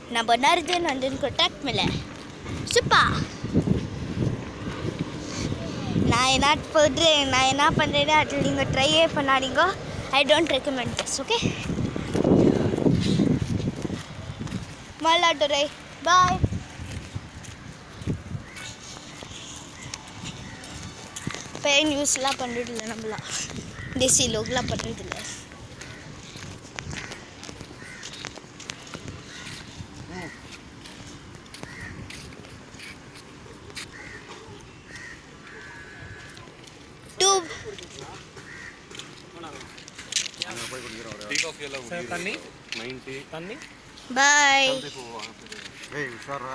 நான் बनारदे नंदन कॉन्टैक्ट मिला சுப்பா நான் என்ன பண்ணுறேன் நான் என்ன பண்ணுறேன்னு அதில் நீங்கள் ட்ரையே பண்ணாதீங்க I don't recommend this okay மல்லாட்டுரை பாய் பெயின் யூஸ்லாம் பண்ணுறது இல்லை நம்மளாம் தேசி லோக்லாம் பண்ணுறது இல்லை டூ தண்ணி தண்ணி பாய் ஏய் உஷாரா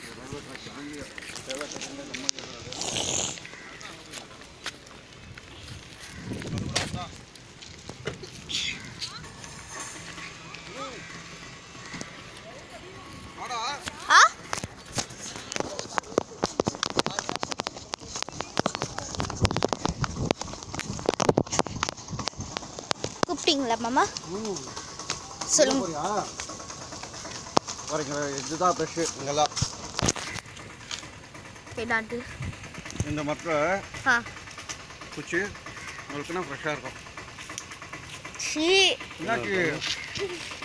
ஆ கூப்பிட்டீங்களா மாமா சொல்லுங்க போறியா பாருங்க இதுதான் ஃப்ரெஷ்ஷு இங்கெல்லாம் என்னது இந்த மரத்தை ஆ குச்சி உங்களுக்குன்னா ஃப்ரெஷ்ஷாக இருக்கும் சீ என்னாச்சு